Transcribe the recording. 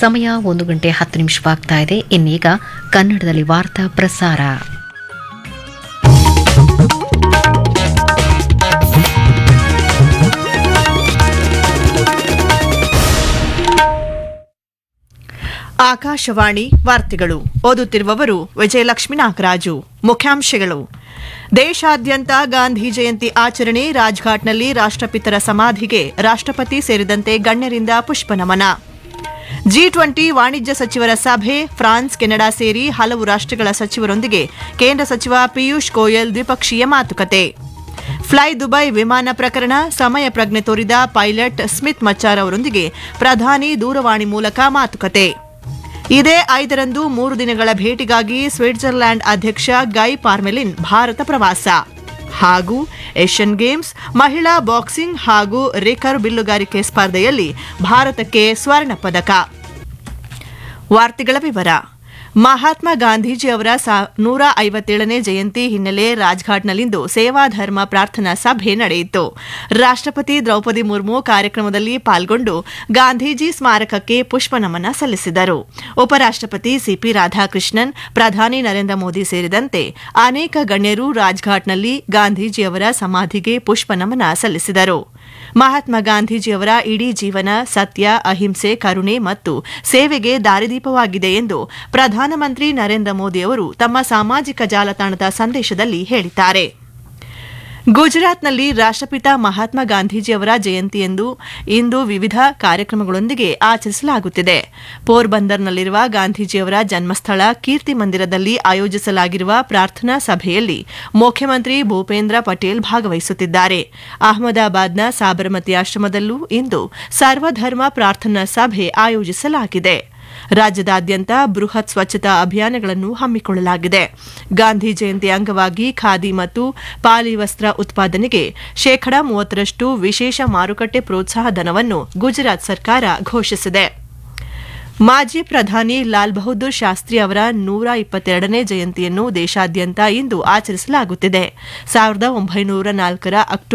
ಸಮಯ ಒಂದು ಗಂಟೆ ಹತ್ತು ನಿಮಿಷವಾಗ್ತಾ ಇದೆ ಇನ್ನೀಗ ಕನ್ನಡದಲ್ಲಿ ವಾರ್ತಾ ಪ್ರಸಾರ ಆಕಾಶವಾಣಿ ವಾರ್ತೆಗಳು ಓದುತ್ತಿರುವವರು ವಿಜಯಲಕ್ಷ್ಮಿ ನಾಗರಾಜು ಮುಖ್ಯಾಂಶಗಳು ದೇಶಾದ್ಯಂತ ಗಾಂಧಿ ಜಯಂತಿ ಆಚರಣೆ ರಾಜ್ಘಾಟ್ನಲ್ಲಿ ರಾಷ್ಟ್ರಪಿತರ ಸಮಾಧಿಗೆ ರಾಷ್ಟ್ರಪತಿ ಸೇರಿದಂತೆ ಗಣ್ಯರಿಂದ ಪುಷ್ಪನಮನ ಜಿ ಟ್ವೆಂಟಿ ವಾಣಿಜ್ಯ ಸಚಿವರ ಸಭೆ ಫ್ರಾನ್ಸ್ ಕೆನಡಾ ಸೇರಿ ಹಲವು ರಾಷ್ಟ್ರಗಳ ಸಚಿವರೊಂದಿಗೆ ಕೇಂದ್ರ ಸಚಿವ ಪಿಯೂಷ್ ಗೋಯಲ್ ದ್ವಿಪಕ್ಷೀಯ ಮಾತುಕತೆ ಫ್ಲೈ ದುಬೈ ವಿಮಾನ ಪ್ರಕರಣ ಸಮಯ ಪ್ರಜ್ಞೆ ತೋರಿದ ಪೈಲಟ್ ಸ್ಮಿತ್ ಮಚ್ಚಾರ್ ಅವರೊಂದಿಗೆ ಪ್ರಧಾನಿ ದೂರವಾಣಿ ಮೂಲಕ ಮಾತುಕತೆ ಇದೇ ಐದರಂದು ಮೂರು ದಿನಗಳ ಭೇಟಿಗಾಗಿ ಸ್ವಿಟ್ಜರ್ಲ್ಯಾಂಡ್ ಅಧ್ಯಕ್ಷ ಗೈ ಪಾರ್ಮೆಲಿನ್ ಭಾರತ ಪ್ರವಾಸ ಹಾಗೂ ಏಷ್ಯನ್ ಗೇಮ್ಸ್ ಮಹಿಳಾ ಬಾಕ್ಸಿಂಗ್ ಹಾಗೂ ರಿಕರ್ ಬಿಲ್ಲುಗಾರಿಕೆ ಸ್ಪರ್ಧೆಯಲ್ಲಿ ಭಾರತಕ್ಕೆ ಸ್ವರ್ಣ ಪದಕ ವಾರ್ತೆಗಳ ವಿವರ ಮಹಾತ್ಮ ಗಾಂಧೀಜಿ ಅವರ ನೂರ ಐವತ್ತೇಳನೇ ಜಯಂತಿ ಹಿನ್ನೆಲೆ ರಾಜ್ಘಾಟ್ನಲ್ಲಿಂದು ಸೇವಾಧರ್ಮ ಪ್ರಾರ್ಥನಾ ಸಭೆ ನಡೆಯಿತು ರಾಷ್ಟ್ರಪತಿ ದ್ರೌಪದಿ ಮುರ್ಮು ಕಾರ್ಯಕ್ರಮದಲ್ಲಿ ಪಾಲ್ಗೊಂಡು ಗಾಂಧೀಜಿ ಸ್ಮಾರಕಕ್ಕೆ ಪುಷ್ಪನಮನ ಸಲ್ಲಿಸಿದರು ಉಪರಾಷ್ಟ್ರಪತಿ ಸಿಪಿ ರಾಧಾಕೃಷ್ಣನ್ ಪ್ರಧಾನಿ ನರೇಂದ್ರ ಮೋದಿ ಸೇರಿದಂತೆ ಅನೇಕ ಗಣ್ಯರು ರಾಜ್ಘಾಟ್ನಲ್ಲಿ ಗಾಂಧೀಜಿಯವರ ಸಮಾಧಿಗೆ ಪುಷ್ಪನಮನ ಸಲ್ಲಿಸಿದರು ಮಹಾತ್ಮ ಗಾಂಧೀಜಿಯವರ ಇಡೀ ಜೀವನ ಸತ್ಯ ಅಹಿಂಸೆ ಕರುಣೆ ಮತ್ತು ಸೇವೆಗೆ ದಾರಿದೀಪವಾಗಿದೆ ಎಂದು ಪ್ರಧಾನಮಂತ್ರಿ ನರೇಂದ್ರ ಮೋದಿ ಅವರು ತಮ್ಮ ಸಾಮಾಜಿಕ ಜಾಲತಾಣದ ಸಂದೇಶದಲ್ಲಿ ಹೇಳಿದ್ದಾರೆ ಗುಜರಾತ್ನಲ್ಲಿ ರಾಷ್ಟ್ರಪಿತ ಮಹಾತ್ಮ ಗಾಂಧೀಜಿಯವರ ಜಯಂತಿಯಂದು ಇಂದು ವಿವಿಧ ಕಾರ್ಯಕ್ರಮಗಳೊಂದಿಗೆ ಆಚರಿಸಲಾಗುತ್ತಿದೆ ಪೋರ್ಬಂದರ್ನಲ್ಲಿರುವ ಗಾಂಧೀಜಿಯವರ ಜನ್ಮಸ್ಥಳ ಕೀರ್ತಿ ಮಂದಿರದಲ್ಲಿ ಆಯೋಜಿಸಲಾಗಿರುವ ಪ್ರಾರ್ಥನಾ ಸಭೆಯಲ್ಲಿ ಮುಖ್ಯಮಂತ್ರಿ ಭೂಪೇಂದ್ರ ಪಟೇಲ್ ಭಾಗವಹಿಸುತ್ತಿದ್ದಾರೆ ಅಹಮದಾಬಾದ್ನ ಸಾಬರಮತಿ ಆಶ್ರಮದಲ್ಲೂ ಇಂದು ಸರ್ವಧರ್ಮ ಪ್ರಾರ್ಥನಾ ಸಭೆ ಆಯೋಜಿಸಲಾಗಿದೆ ರಾಜ್ಯದಾದ್ಯಂತ ಬೃಹತ್ ಸ್ವಚ್ಛತಾ ಅಭಿಯಾನಗಳನ್ನು ಹಮ್ಮಿಕೊಳ್ಳಲಾಗಿದೆ ಗಾಂಧಿ ಜಯಂತಿ ಅಂಗವಾಗಿ ಖಾದಿ ಮತ್ತು ಪಾಲಿ ವಸ್ತ್ರ ಉತ್ಪಾದನೆಗೆ ಶೇಕಡಾ ಮೂವತ್ತರಷ್ಟು ವಿಶೇಷ ಮಾರುಕಟ್ಟೆ ಪ್ರೋತ್ಸಾಹ ಧನವನ್ನು ಗುಜರಾತ್ ಸರ್ಕಾರ ಘೋಷಿಸಿದೆ ಮಾಜಿ ಪ್ರಧಾನಿ ಲಾಲ್ ಬಹದ್ದೂರ್ ಶಾಸ್ತ್ರಿ ಅವರ ನೂರ ಇಪ್ಪತ್ತೆರಡನೇ ಜಯಂತಿಯನ್ನು ದೇಶಾದ್ಯಂತ ಇಂದು ಆಚರಿಸಲಾಗುತ್ತಿದೆ ಸಾವಿರದ ಒಂಬೈನೂರ ನಾಲ್ಕರ ಅಕ್ಟೋಬರ್